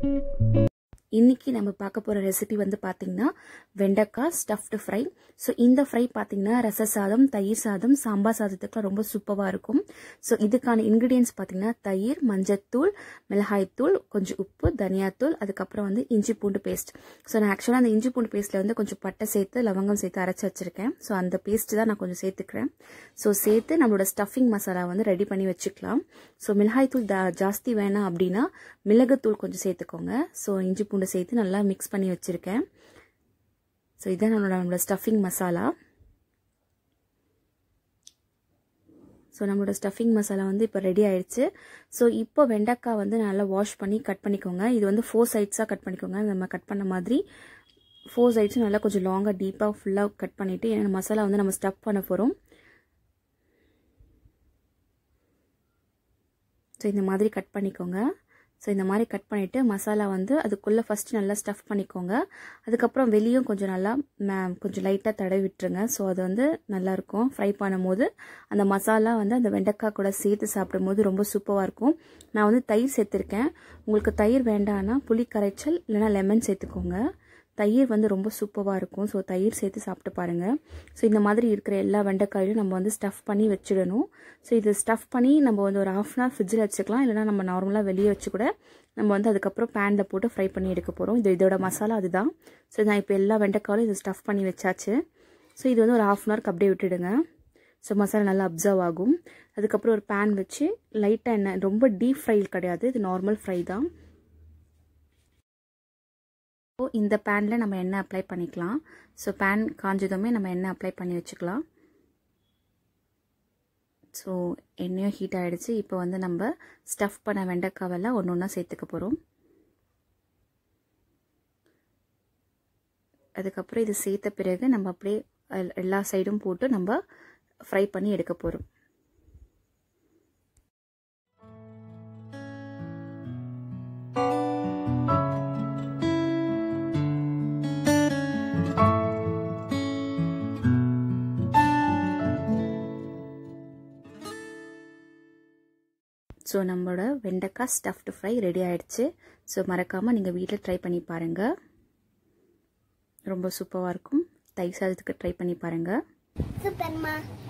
இன்னைக்கு நம்ம பார்க்க போகிற ரெசிபி வந்து பார்த்திங்கன்னா வெண்டைக்காய் ஸ்டஃப்டு ஃப்ரை ஸோ இந்த ஃப்ரை பார்த்திங்கன்னா ரச சாதம் தயிர் சாதம் சாம்பார் சாதத்துக்குலாம் ரொம்ப சூப்பராக இருக்கும் ஸோ இதுக்கான இன்க்ரீடியன்ஸ் பார்த்திங்கன்னா தயிர் மஞ்சத்தூள் மிளகாய்த்தூள் கொஞ்சம் உப்பு தனியாத்தூள் அதுக்கப்புறம் வந்து இஞ்சி பூண்டு பேஸ்ட் ஸோ நான் ஆக்சுவலாக அந்த இஞ்சி பூண்டு பேஸ்ட்டில் வந்து கொஞ்சம் பட்டை சேர்த்து லவங்கம் சேர்த்து அரைச்சி வச்சுருக்கேன் ஸோ அந்த பேஸ்ட்டு தான் நான் கொஞ்சம் சேர்த்துக்கிறேன் ஸோ சேர்த்து நம்மளோட ஸ்டஃபிங் மசாலா வந்து ரெடி பண்ணி வச்சுக்கலாம் ஸோ மிளகாய்த்தூள் ஜாஸ்தி வேணாம் அப்படின்னா மிளகுத்தூள் கொஞ்சம் சேர்த்துக்கோங்க ஸோ இஞ்சி பூண்டு சேர்த்து நல்லா மிக்ஸ் பண்ணி வச்சுருக்கேன் ஸோ இதான் நம்மளோட நம்மளோட ஸ்டஃபிங் மசாலா ஸோ நம்மளோட ஸ்டஃபிங் மசாலா வந்து இப்போ ரெடி ஆயிடுச்சு ஸோ இப்போ வெண்டைக்காய் வந்து நல்லா வாஷ் பண்ணி கட் பண்ணிக்கோங்க இது வந்து ஃபோர் சைட்ஸாக கட் பண்ணிக்கோங்க நம்ம கட் பண்ண மாதிரி ஃபோர் சைட்ஸும் நல்லா கொஞ்சம் லாங்காக டீப்பாக ஃபுல்லாக கட் பண்ணிவிட்டு ஏன்னா மசாலா வந்து நம்ம ஸ்டஃப் பண்ண போகிறோம் ஸோ இந்த மாதிரி கட் பண்ணிக்கோங்க ஸோ இந்த மாதிரி கட் பண்ணிவிட்டு மசாலா வந்து அதுக்குள்ளே ஃபஸ்ட்டு நல்லா ஸ்டஃப் பண்ணிக்கோங்க அதுக்கப்புறம் வெளியும் கொஞ்சம் நல்லா கொஞ்சம் லைட்டாக தடவி விட்டுருங்க ஸோ அது வந்து நல்லாயிருக்கும் ஃப்ரை பண்ணும்போது அந்த மசாலா வந்து அந்த வெண்டைக்காய் கூட சேர்த்து சாப்பிடும்போது ரொம்ப சூப்பராக இருக்கும் நான் வந்து தயிர் சேர்த்துருக்கேன் உங்களுக்கு தயிர் வேண்டான்னா புளி கரைச்சல் இல்லைனா லெமன் சேர்த்துக்கோங்க தயிர் வந்து ரொம்ப சூப்பராக இருக்கும் ஸோ தயிர் சேர்த்து சாப்பிட்டு பாருங்கள் ஸோ இந்த மாதிரி இருக்கிற எல்லா வெண்டைக்காயும் நம்ம வந்து ஸ்டஃப் பண்ணி வச்சிடணும் ஸோ இது ஸ்டஃப் பண்ணி நம்ம வந்து ஒரு ஆஃப் அன் ஹவர் ஃப்ரிட்ஜில் வச்சுக்கலாம் இல்லைனா நம்ம நார்மலாக வெளியே வச்சு கூட நம்ம வந்து அதுக்கப்புறம் பேனில் போட்டு ஃப்ரை பண்ணி எடுக்க போகிறோம் இது இதோட மசாலா அதுதான் ஸோ நான் இப்போ எல்லா வெண்டைக்காயும் இது ஸ்டஃப் பண்ணி வச்சாச்சு ஸோ இது வந்து ஒரு ஆஃப் அன் ஹவருக்கு அப்படியே விட்டுடுங்க ஸோ மசாலா நல்லா அப்சர்வ் ஆகும் அதுக்கப்புறம் ஒரு பேன் வச்சு லைட்டாக எண்ணெய் ரொம்ப டீப் ஃப்ரை கிடையாது இது நார்மல் ஃப்ரை தான் ஸோ இந்த பேனில் நம்ம எண்ணெய் அப்ளை பண்ணிக்கலாம் ஸோ பேன் காஞ்சதுமே நம்ம எண்ணெய் அப்ளை பண்ணி வச்சுக்கலாம் ஸோ எண்ணெயும் ஹீட் ஆகிடுச்சு இப்போ வந்து நம்ம ஸ்டஃப் பண்ண வெண்டைக்காவெல்லாம் ஒன்று ஒன்றா சேர்த்துக்க போகிறோம் அதுக்கப்புறம் இது சேர்த்த பிறகு நம்ம அப்படியே எல்லா சைடும் போட்டு நம்ம ஃப்ரை பண்ணி எடுக்க போகிறோம் ஸோ நம்மளோட வெண்டைக்காய் ஸ்டஃப்டு ஃப்ரை ரெடி ஆகிடுச்சு ஸோ மறக்காமல் நீங்கள் வீட்டில் ட்ரை பண்ணி பாருங்கள் ரொம்ப சூப்பராக இருக்கும் தயிர் சாதத்துக்கு ட்ரை பண்ணி பாருங்கள் சூப்பர்மா